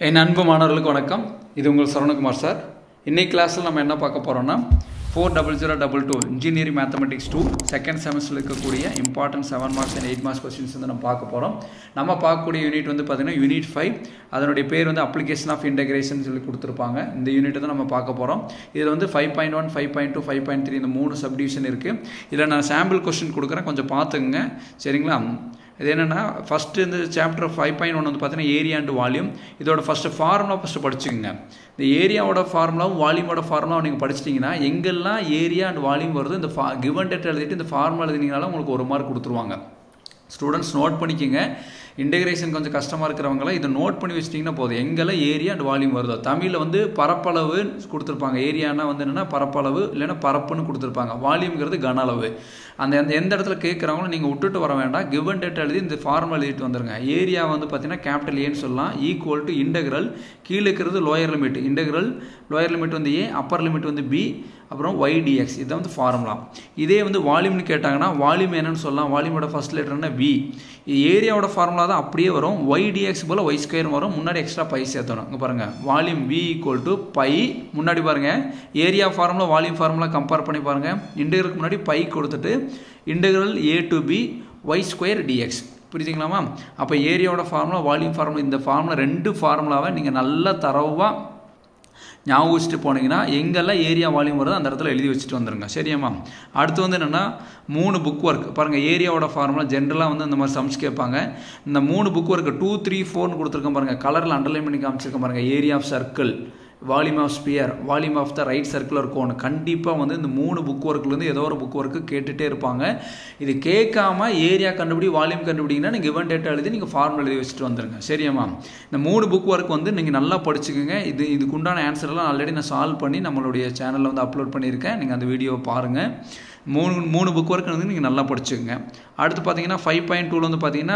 என் அன்பு மாணவர்களுக்கு வணக்கம் இது உங்கள் சரவணகுமார் சார் இன்னைக்கு கிளாஸில் நம்ம என்ன பார்க்க போகிறோம்னா four double zero double two engineering mathematics two second செமஸ்டரில் இருக்கக்கூடிய important seven marks and eight marks questions வந்து நம்ம பார்க்க போகிறோம் நம்ம பார்க்கக்கூடிய யூனிட் வந்து பார்த்தீங்கன்னா யூனிட் ஃபைவ் அதனுடைய பேர் வந்து அப்ளிகேஷன் ஆஃப் இன்டகிரேஷன் சொல்லி கொடுத்துருப்பாங்க இந்த யூனிட் தான் நம்ம பார்க்க போகிறோம் இதில் வந்து five point one five point two five point three இந்த மூணு சப்டிவிஷன் இருக்குது இதில் நான் சாம்பிள் கொஸ்டின் கொடுக்குறேன் கொஞ்சம் பார்த்துக்குங்க சரிங்களா இது என்னென்னா ஃபஸ்ட்டு இந்த சாப்டர் ஃபைவ் பாயிண்ட் ஒன் வந்து பார்த்தீங்கன்னா ஏரியா அண்ட் வால்யூம் இதோட ஃபஸ்ட்டு ஃபார்முலா ஃபஸ்ட்டு படிச்சுக்கோங்க இந்த ஏரியாவோட ஃபார்முலாவும் வால்யூமோட ஃபார்முலாவும் நீங்கள் படிச்சிட்டிங்கன்னா எங்கெல்லாம் ஏரியா அண்ட் வால்யூம் வருது இந்த ஃபா கிவன் டேட் எழுதிட்டு இந்த ஃபார்முலா எழுதினீங்கனால உங்களுக்கு ஒரு மார்க் கொடுத்துருவாங்க ஸ்டூடெண்ட்ஸ் நோட் பண்ணிக்கோங்க இன்டகிரேஷன் கொஞ்சம் கஷ்டமாக இருக்கிறவங்களாம் இதை நோட் பண்ணி வச்சிட்டிங்கன்னா போதும் எங்கெல்லாம் ஏரியா அண்ட் வால்யூம் வருதோ தமிழில் வந்து பரப்பளவு கொடுத்துருப்பாங்க ஏரியானா வந்து என்னென்னா பரப்பளவு இல்லைன்னா பரப்புன்னு கொடுத்துருப்பாங்க வால்யூம்ங்கிறது கன அளவு அந்த எந்த எந்த இடத்துல கேட்குறாங்களோ நீங்கள் விட்டுட்டு வர வேண்டாம் கிவன் டேட் எழுதி இந்த ஃபார்முலா எழுதிட்டு வந்துருங்க ஏரியா வந்து பார்த்தீங்கன்னா கேபிட்டல் ஏன்னு சொல்லலாம் ஈக்குவல் டு இன்டகிரல் கீழே இருக்கிறது lower limit integral lower limit வந்து ஏ அப்பர் லிமிட் வந்து பி அப்புறம் ஒய்டிஎக்ஸ் இதை வந்து ஃபார்முலா இதே வந்து வால்யூம்னு கேட்டாங்கன்னா வால்யூம் என்னன்னு சொல்லலாம் வால்யூமோட ஃபர்ஸ்ட் லெட்டர்னா வி ஏரியாவோட ஃபார்முலா தான் அப்படியே வரும் ஒய்டிஎக்ஸ் போல் ஒய் ஸ்கொயர் வரும் முன்னாடி எக்ஸ்ட்ரா பை சேர்த்தணும் இங்கே பாருங்கள் volume V equal to pi முன்னாடி பாருங்கள் area formula volume formula compare பண்ணி பாருங்கள் இன்டகிரலுக்கு முன்னாடி பை கொடுத்துட்டு integral A to B Y square D X புரியுதுங்களாமா அப்போ ஏரியாவோட ஃபார்முலா வால்யூம் ஃபார்முலா இந்த ஃபார்முலா ரெண்டு ஃபார்முலாவை நீங்கள் நல்லா தரவாக ஞாபகம் வச்சுட்டு போனீங்கன்னா எங்கெல்லாம் ஏரியா வால்யூம் வருதோ அந்த இடத்துல எழுதி வச்சுட்டு வந்துருங்க சரியாம்மா அடுத்து வந்து என்னென்னா மூணு புக் ஒர்க் பாருங்கள் ஏரியாவோட ஃபார்முலா ஜென்ரலாக வந்து இந்த மாதிரி சம்ஸ் கேட்பாங்க இந்த மூணு புக் ஒர்க் டூ த்ரீ ஃபோர்னு கொடுத்துருக்கேன் பாருங்கள் கலரில் அண்டர்லைன் பண்ணி காமிச்சிருக்கேன் பாருங்கள் area of circle volume of sphere volume of the right circular cone கண்டிப்பாக வந்து இந்த மூணு புக் ஒர்க்லேருந்து ஏதோ ஒரு புக் ஒர்க்கு கேட்டுகிட்டே இருப்பாங்க இது கேட்காம ஏரியா கண்டுபிடி வால்யூம் கண்டுபிடிங்கன்னா நீங்கள் கிவன் டேட்டா எழுதி நீங்கள் ஃபார்முலா எழுதி வச்சுட்டு வந்துருங்க சரியாம்மா இந்த மூணு புக் ஒர்க் வந்து நீங்கள் நல்லா படிச்சுக்கோங்க இது இதுக்குண்டான ஆன்சர்லாம் ஆல்ரெடி நான் சால்வ் பண்ணி நம்மளுடைய சேனலில் வந்து அப்லோட் பண்ணியிருக்கேன் நீங்கள் அந்த வீடியோவை பாருங்கள் மூணு மூணு புக் ஒர்க் வந்து நீங்கள் நல்லா படிச்சுக்கோங்க அடுத்து பார்த்தீங்கன்னா ஃபைவ் பாயிண்ட் டூவில் வந்து பார்த்தீங்கன்னா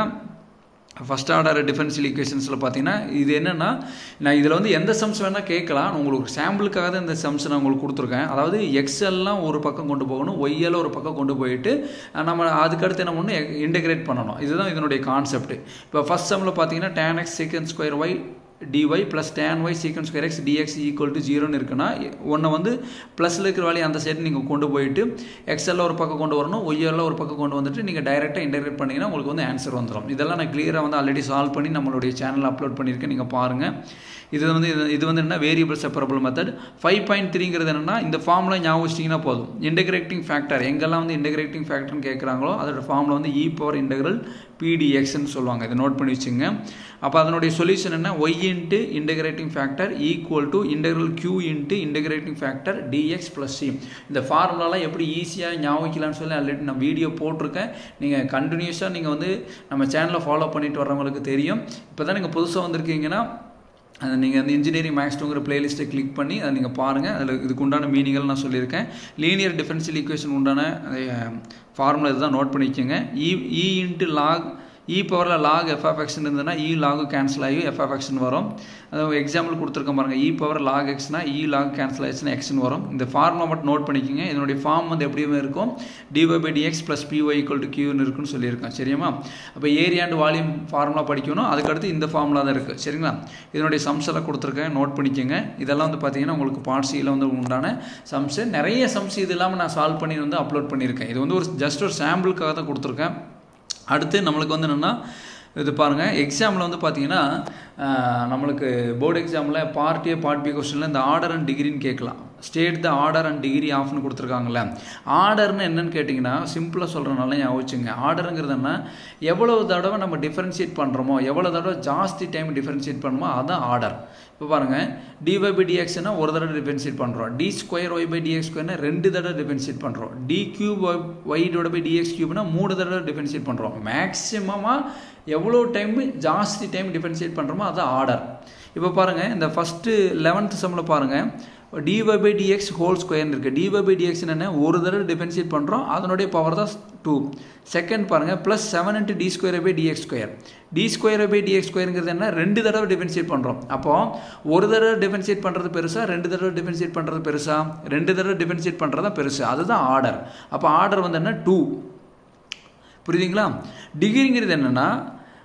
ஃபஸ்ட் ஆர்டர் டிஃபரன்ஷியல் ஈக்குவேஷன்ஸில் பார்த்தீங்கன்னா இது என்னென்னா நான் இதில் வந்து எந்த சம்ஸ் வேணால் கேட்கலாம் உங்களுக்கு சாம்பிளுக்காக தான் இந்த சம்ஸ் நான் உங்களுக்கு கொடுத்துருக்கேன் அதாவது எக்ஸல்லாம் ஒரு பக்கம் கொண்டு போகணும் ஒய்யெல்லாம் ஒரு பக்கம் கொண்டு போயிட்டு நம்ம அதுக்கடுத்து என்ன பண்ணணும் இன்டகிரேட் பண்ணணும் இதுதான் இதனுடைய கான்செப்ட் இப்போ ஃபஸ்ட் சம்மில் பார்த்தீங்கன்னா tan X second square Y dy plus tan Y sequence square X D X equal to ஜீரோன்னு இருக்குன்னா ஒன்றை வந்து ப்ளஸில் இருக்கிற வேலையை அந்த சைடு நீங்கள் கொண்டு போயிட்டு எக்ஸ்எல்லாம் ஒரு பக்கம் கொண்டு வரணும் ஒய்யெல்லாம் ஒரு பக்கம் கொண்டு வந்துட்டு நீங்கள் டைரெக்டாக இன்டகிரேட் பண்ணிங்கன்னா உங்களுக்கு வந்து ஆன்சர் வந்துடும் இதெல்லாம் நான் கிளியராக வந்து ஆல்ரெடி சால்வ் பண்ணி நம்மளுடைய சேனலில் அப்லோட் பண்ணியிருக்கேன் நீங்கள் பாருங்கள் இது வந்து இது இது வந்து என்ன variable separable method five point த்ரீங்கிறது என்னென்னா இந்த ஃபார்மில் ஞாபகம் வச்சிட்டிங்கன்னா போதும் இன்டகிரேட்டிங் ஃபேக்டர் எங்கெல்லாம் வந்து இன்டகிரேட்டிங் ஃபேக்டர்னு கேட்குறாங்களோ அதோட ஃபார்மில் வந்து இ பவர் இன்டகிரல் பிடிஎக்ஸ்ன்னு சொல்லுவாங்க இதை நோட் பண்ணி வச்சுங்க அப்போ அதனுடைய சொல்யூஷன் என்ன Y into integrating factor equal to integral Q into integrating factor D X plus C இந்த ஃபார்முலாலாம் எப்படி ஈஸியாக ஞாபகிக்கலாம்னு சொல்லி ஆல்ரெடி நான் வீடியோ போட்டிருக்கேன் நீங்கள் கண்டினியூஸாக நீங்கள் வந்து நம்ம சேனலில் ஃபாலோ பண்ணிட்டு வர்றவங்களுக்கு தெரியும் இப்போ தான் நீங்கள் புதுசாக வந்திருக்கீங்கன்னா அதை நீங்கள் அந்த இன்ஜினியரிங் மேக்ஸ் டூங்கிற பிளேலிஸ்ட்டை கிளிக் பண்ணி அதை நீங்கள் பாருங்கள் அதில் இதுக்கு உண்டான மீனிங்கள் நான் சொல்லியிருக்கேன் லீனியர் டிஃபரன்ஷியல் ஈக்குவேஷன் உண்டான ஃபார்முலா இதுதான் நோட் பண்ணிக்கோங்க இ இ இன்ட்டு லாக் இ பவரில் லாக் எஃப்எஃப்எக்ஸ்னு இருந்ததுன்னா இ லாகு கேன்சல் ஆகி எஃப்எஃப்எக்ஸ்னு வரும் அது எக்ஸாம்பிள் கொடுத்துருக்கோம் பாருங்கள் இ பவர் லாக் எக்ஸ்னா இ லாக் கேன்சல் ஆயிடுச்சுன்னா எக்ஸ்னு வரும் இந்த ஃபார்முலா மட்டும் நோட் பண்ணிக்கோங்க இதனுடைய ஃபார்ம் வந்து எப்படியுமே இருக்கும் D Y by D X plus P Y equal to கியூன்னு இருக்குன்னு சொல்லியிருக்கேன் சரியாமா அப்போ ஏரியா அண்ட் வால்யூம் ஃபார்முலா படிக்கணும் அதுக்கடுத்து இந்த ஃபார்முலா தான் இருக்குது சரிங்களா இதனுடைய சம்ஸ் எல்லாம் கொடுத்துருக்கேன் நோட் பண்ணிக்கோங்க இதெல்லாம் வந்து பார்த்தீங்கன்னா உங்களுக்கு பார்ட் சியில் வந்து உண்டான சம்ஸு நிறைய சம்ஸ் இது இல்லாமல் நான் சால்வ் பண்ணி வந்து அப்லோட் பண்ணியிருக்கேன் இது வந்து ஒரு ஜஸ்ட் ஒரு சாம்பிளுக்காக தான் கொடுத்துருக்கேன் அடுத்து நம்மளுக்கு வந்து என்னென்னா இது பாருங்கள் எக்ஸாமில் வந்து பார்த்தீங்கன்னா நம்மளுக்கு போர்டு எக்ஸாமில் பார்ட் ஏ பார்ட் பி கொஸ்டினில் இந்த ஆர்டர் அண்ட் டிகிரின்னு கேட்கலாம் state the order and degree ஆஃப்னு கொடுத்துருக்காங்கல்ல ஆர்டர்னு என்னன்னு கேட்டிங்கன்னா சிம்பிளாக சொல்கிறனால யோசிச்சுங்க ஆர்டருங்கிறது என்ன எவ்வளோ தடவை நம்ம டிஃப்ரென்ஷியேட் பண்ணுறோமோ எவ்வளோ தடவை ஜாஸ்தி டைம் டிஃப்ரென்ஷியேட் பண்ணுமோ அதுதான் ஆர்டர் இப்போ பாருங்கள் டிஒய் பை டிஎக்ஸ்னா ஒரு தடவை டிஃபென்ஷியேட் பண்ணுறோம் D square Y by D X ஸ்கொயர்னா ரெண்டு தடவை டிஃபென்ஷியேட் பண்ணுறோம் D cube Y divide by D X கியூப்னா மூணு தடவை டிஃபென்ஷியேட் பண்ணுறோம் மேக்ஸிமமாக எவ்வளோ டைம் ஜாஸ்தி டைம் டிஃபென்ஷியேட் பண்ணுறோமோ அது ஆர்டர் இப்போ பாருங்கள் இந்த ஃபஸ்ட்டு லெவன்த் செம்மில் பாருங்கள் டிஒய் பை டிஎக்ஸ் ஹோல் ஸ்கொயர்னு இருக்குது டிஒய் பை டிஎக்ஸ் என்ன ஒரு தடவை டிஃபென்ஷியேட் பண்ணுறோம் அதனுடைய பவர் தான் டூ செகண்ட் பாருங்கள் plus seven into D square by D X square D square by D X ஸ்கொயருங்கிறது என்ன ரெண்டு தடவை டிஃபென்ஷியேட் பண்ணுறோம் அப்போது ஒரு தடவை டிஃபென்ஷியேட் பண்ணுறது பெருசா ரெண்டு தடவை டிஃபென்ஷியேட் பண்ணுறது பெருசா ரெண்டு தடவை டிஃபென்ஷியேட் பண்ணுறது தான் பெருசு அதுதான் ஆர்டர் அப்போ ஆர்டர் வந்து என்ன டூ புரியுதுங்களா டிகிரிங்கிறது என்னென்னா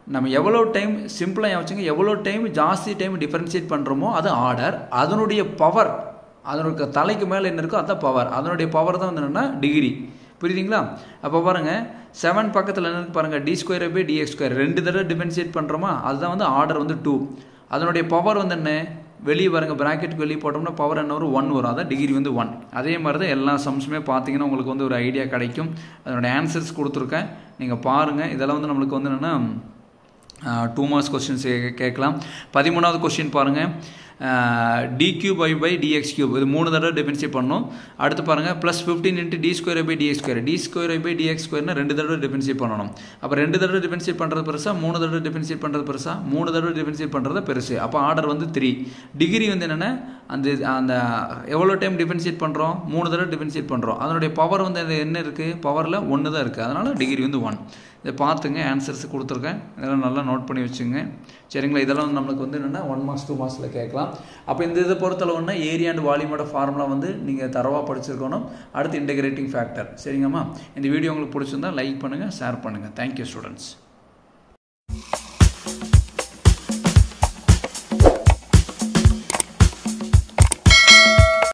நம்ம எவ்வளோ டைம் சிம்பிளாக வச்சுங்க எவ்வளோ டைம் ஜாஸ்தி டைம் டிஃப்ரென்ஷியேட் பண்ணுறோமோ அது ஆர்டர் அதனுடைய பவர் அதனுடைய தலைக்கு மேலே என்ன இருக்கோ அதுதான் பவர் அதனுடைய பவர் தான் வந்து என்னென்னா டிகிரி புரியுதுங்களா அப்போ பாருங்கள் செவன் பக்கத்தில் என்ன இருக்கு பாருங்கள் D square by D X square ரெண்டு தடவை டிஃபரன்ஷியேட் பண்ணுறோமா அதுதான் வந்து ஆர்டர் வந்து டூ அதனுடைய பவர் வந்து என்ன வெளியே பாருங்க ப்ராக்கெட்டுக்கு வெளியே போட்டோம்னா பவர் என்ன வரும் ஒன் வரும் அதான் டிகிரி வந்து ஒன் அதே மாதிரி தான் எல்லா சம்ஸுமே பார்த்தீங்கன்னா உங்களுக்கு வந்து ஒரு ஐடியா கிடைக்கும் அதனுடைய ஆன்சர்ஸ் கொடுத்துருக்கேன் நீங்கள் பாருங்கள் இதெல்லாம் வந்து நம்மளுக்கு வந்து என்னென்னா டூ மார்க்ஸ் கொஸ்டின்ஸ் கேட்கலாம் பதிமூணாவது கொஸ்டின் பாருங்கள் D cube I by D X cube இது மூணு தடவை டிஃபென்ஷியேட் பண்ணணும் அடுத்து பாருங்கள் plus fifteen into D square by D X square D square by D X ஸ்கொயர்னா ரெண்டு தடவை டிஃபென்ஷியேட் பண்ணணும் அப்போ ரெண்டு தடவை டிஃபென்ஷியேட் பண்ணுறது பெருசா மூணு தடவை டிஃபென்ஷியேட் பண்ணுறது பெருசா மூணு தடவை டிஃபென்ஷியேட் பண்ணுறது பெருசு அப்போ ஆர்டர் வந்து த்ரீ டிகிரி வந்து என்னென்னா அந்த அந்த எவ்வளோ டைம் டிஃபென்ஷியேட் பண்ணுறோம் மூணு தடவை டிஃபென்ஷியேட் பண்ணுறோம் அதனுடைய பவர் வந்து அது என்ன இருக்குது பவரில் ஒன்று தான் இருக்குது அதனால் டிகிரி வந்து ஒன் இதை பார்த்துங்க ஆன்சர்ஸ் கொடுத்துருக்கேன் இதெல்லாம் நல்லா நோட் பண்ணி வச்சுங்க சரிங்களா இதெல்லாம் வந்து நம்மளுக்கு வந்து என்னென்னா ஒன் மார்க்ஸ் டூ மார்க்ஸில் கேட்கலாம் அப்போ இந்த இதை பொறுத்தளவுன்னா ஏரியா அண்ட் வால்யூமோட ஃபார்முலா வந்து நீங்கள் தரவாக படிச்சிருக்கணும் அடுத்து இன்டகிரேட்டிங் ஃபேக்டர் சரிங்கம்மா இந்த வீடியோ உங்களுக்கு பிடிச்சிருந்தா லைக் பண்ணுங்கள் ஷேர் பண்ணுங்கள் தேங்க்யூ ஸ்டூடெண்ட்ஸ்